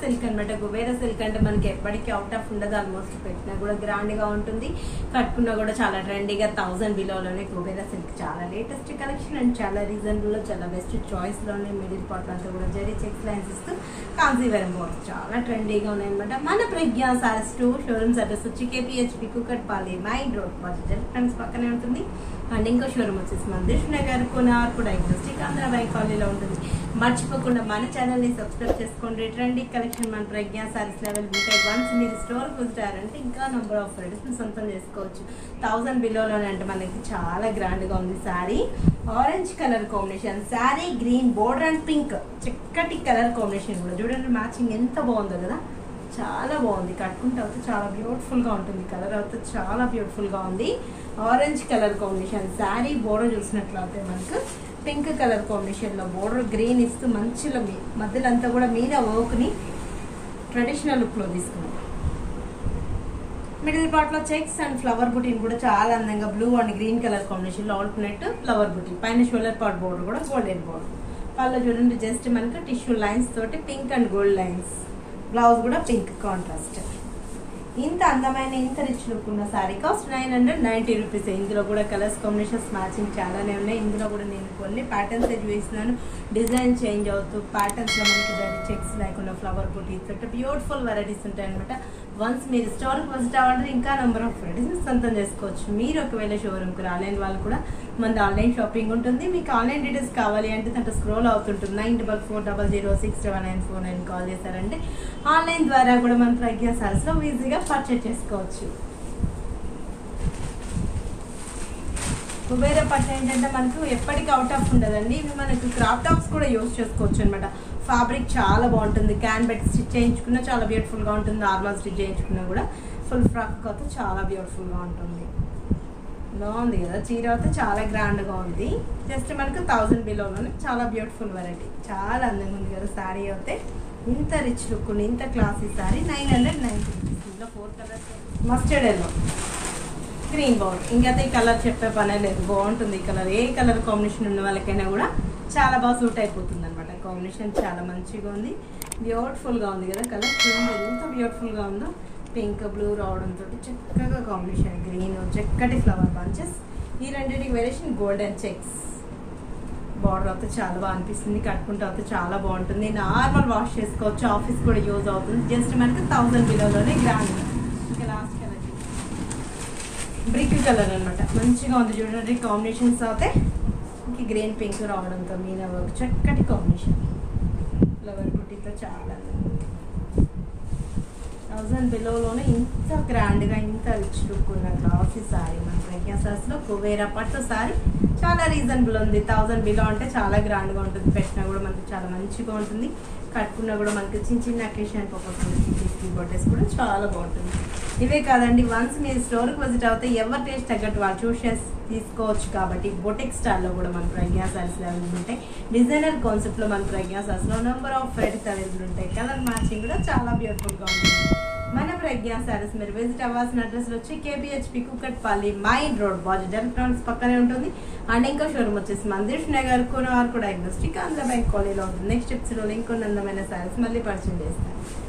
silk అనమాట Kubera silk అంటే మనకి ఎప్పటికీ అవుట్ ఆఫ్ ఉండదు ఆల్మోస్ట్ పెట్టినా కూడా గ్రాండ్ గా ఉంటుంది కట్టుకున్నా కూడా చాలా ట్రెండీగా థౌసండ్ బిలోలోనే కుబేర సిల్క్ చాలా లేటెస్ట్ కలెక్షన్ అండ్ చాలా రీజనబుల్ లో చాలా బెస్ట్ చాయిస్ లోనే మిడిల్ పార్ట్ అంతా కూడా జరీ చెక్స్ లైన్స్ ఇస్తూ కాన్సీవరం బోర్డ్స్ చాలా ట్రెండీగా ఉన్నాయి అనమాట మన Pragna Sarees two showrooms address వచ్చి KPHB Kukatpally main road budget friends పక్కనే ఉంటుంది అండ్ ఇంకో షోరూమ్ వచ్చేసి మందేష్ నగర్ కొనార్పు డయాగ్నోస్టిక్ ఆంధ్ర బ్యాంక్ కాలనీలో ఉంటుంది మర్చిపోకుండా మన ఛానల్ ని సబ్స్క్రైబ్ చేసుకోండి ట్రెండీ కలెక్షన్ మన ప్రజ్ఞా సారీస్ లెవెల్ ఉంటాయి వన్స్ మీరు స్టోర్ కుదిరారంటే ఇంకా నెంబర్ ఆఫ్ వెరైటీస్ సొంతం చేసుకోవచ్చు థౌసండ్ బిలోలోనే అంటే మనకి చాలా గ్రాండ్ గా ఉంది sari orange colour combination sari green border and pink చక్కటి కలర్ కాంబినేషన్ కూడా చూడండి మ్యాచింగ్ ఎంత బాగుందో కదా చాలా బాగుంది కట్టుకుంటే అయితే చాలా బ్యూటిఫుల్ గా ఉంటుంది కలర్ అయితే చాలా బ్యూటిఫుల్ గా ఉంది orange colour combination sari border చూసినట్లయితే మనకు పింక్ కలర్ కాంబినేషన్ లో బోర్డర్ గ్రీన్ ఇస్తూ మంచిలో మీ- మధ్యలో అంతా కూడా మీద work ని ట్రెడిషనల్ లుక్ లో తీసుకున్నాం మిడిల్ పార్ట్ లో చెక్స్ అండ్ ఫ్లవర్ బుటీని కూడా చాలా అందంగా blue and green colour combination లో ఆల్టర్నేట్ ఫ్లవర్ బుటీ పైన షోల్డర్ పార్ట్ బోర్డర్ కూడా గోల్డెన్ బోర్డర్ పళ్ళు చూడండి జస్ట్ మనకు టిష్యూ లైన్స్ తోటి pink and gold lines blouse కూడా పింక్ కాంట్రాస్ట్ ఇంత అందమైన ఇంత రిచ్ లుక్ ఉన్న sari cost nine hundred ninety rupees ఇందులో కూడా కలర్స్ కాంబినేషన్స్ మ్యాచింగ్ చాలానే ఉన్నాయి ఇందులో కూడా నేను కొన్ని ప్యాటర్న్స్ చూపిస్తున్నాను డిజైన్ చేంజ్ అవుతూ ప్యాటర్న్స్ లో మనకి జరీ చెక్స్ లేకుండా ఫ్లవర్ బుటీస్ తోటి బ్యూటిఫుల్ వెరైటీస్ ఉంటాయి అనమాట వన్స్ మీరు స్టోర్కి విజిట్ అవ్వాలంటే ఇంకా నెంబర్ ఆఫ్ వెరైటీస్ సొంతం చేసుకోవచ్చు మీరు ఒకవేళ షోరూమ్కి రాలేని వాళ్ళు కూడా మనది ఆన్లైన్ షాపింగ్ ఉంటుంది మీకు ఆన్లైన్ డీటెయిల్స్ కావాలి అంటే దాంట్లో స్క్రోల్ అవుతుంటుంది nine double four double zero six seven nine four nine call చేశారంటే ఆన్లైన్ ద్వారా కూడా మన ప్రజ్ఞా సారీస్లో ఈజీగా పర్చేస్ చేసుకోవచ్చు కుబేర పట్టు ఏంటంటే మనకు ఎప్పటికీ అవుట్ ఆఫ్ ఉండదండి ఇవి మనకు క్రాప్ టాప్స్ కూడా యూస్ చేసుకోవచ్చు అనమాట ఫ్యాబ్రిక్ చాలా బాగుంటుంది క్యాన్ బెట్ స్టిచ్ చేయించుకున్నా చాలా beautiful గా ఉంటుంది నార్మల్ స్టిచ్ చేయించుకున్నా కూడా ఫుల్ ఫ్రాక్ అయితే చాలా beautiful గా ఉంటుంది బాగుంది కదా చీర అయితే చాలా grand గా ఉంది జస్ట్ మనకు థౌసండ్ బిలోలోనే చాలా బ్యూటిఫుల్ వెరైటీ చాలా అందంగా ఉంది కదా శారీ అయితే ఇంత రిచ్ లుక్ ఉంది ఇంత classy sari nine hundred ninety rupees ఇందులో four colours mustard yellow green బౌల్ ఇంకైతే ఈ కలర్ చెప్పే పనే లేదు బాగుంటుంది ఈ కలర్ ఏ కలర్ కాంబినేషన్ ఉన్న వాళ్ళకైనా కూడా చాలా బాగా సూట్ అయిపోతుంది అనమాట కాంబినేషన్ చాలా మంచిగా ఉంది బ్యూటిఫుల్ గా ఉంది కదా కలర్ చూడండి ఎంత బ్యూటిఫుల్ గా ఉందో పింక్ బ్లూ రావడంతో చక్కగా కాంబినేషన్ గ్రీన్ చక్కటి ఫ్లవర్ బంచెస్ ఈ రెండింటికి వేరియేషన్ గోల్డెన్ చెక్స్ బార్డర్ అయితే చాలా బాగా అనిపిస్తుంది కట్టుకుంటే అయితే చాలా బాగుంటుంది నార్మల్ వాష్ చేసుకోవచ్చు ఆఫీస్ కూడా యూజ్ అవుతుంది జస్ట్ మనకి థౌసండ్ బిలోలోనే గ్రాండ్ ఇంకా లాస్ట్ కలర్ బ్రిక్ కలర్ అన్నమాట మంచిగా ఉంది చూడండి కాంబినేషన్స్ అయితే ఇంక గ్రీన్ పింక్ రావడంతో మీన వర్క్ చక్కటి కాంబినేషన్ ఫ్లవర్ బుట్టితో చాలా థౌజండ్ బిలోలోనే ఇంత గ్రాండ్గా ఇంత రిచ్ లుక్ ఉన్న గ్లాసీ సారీ మన ప్రజ్ఞా సారీస్లో కుబేరా పట్టు సారీ చాలా రీజనబుల్ ఉంది థౌజండ్ బిలో అంటే చాలా గ్రాండ్గా ఉంటుంది పెట్టినా కూడా మనకి చాలా మంచిగా ఉంటుంది కట్టుకున్నా కూడా మనకి చిన్న చిన్న అకేషన్ పర్పస్ బర్త్డేస్ కూడా చాలా బాగుంటుంది ఇవే కాదండి వన్స్ మీరు స్టోర్కి విజిట్ అవుతే ఎవరి టేస్ట్ తగ్గట్టు వాళ్ళు చూస్ చేసి తీసుకోవచ్చు కాబట్టి బొటిక్ స్టాల్లో కూడా మన ప్రజ్ఞా సారీస్ అవైలబుల్ ఉంటాయి డిజైనర్ కాన్సెప్ట్లో మన ప్రజ్ఞా సారీస్లో నెంబర్ ఆఫ్ వెరైటీస్ అవైలబుల్ ఉంటాయి కలర్ మ్యాచింగ్ కూడా చాలా బ్యూటిఫుల్గా ఉంటుంది మన ప్రజ్ఞా సారీస్ మీరు విజిట్ అవ్వాల్సిన అడ్రస్ వచ్చి KPHB Kukatpally main road Bajaj electronics పక్కనే ఉంటుంది అండ్ ఇంకో షోరూమ్ వచ్చేసి మందిర్ నగర్ కోనవార్కు డయాగ్నోస్టిక్ ఆంధ్ర బ్యాంక్ కాలనీలో ఉంటుంది నెక్స్ట్ ఎపిసోడ్లో ఇంకొన్ని అందమైన సారీస్ మళ్ళీ పరిచయం చేస్తాను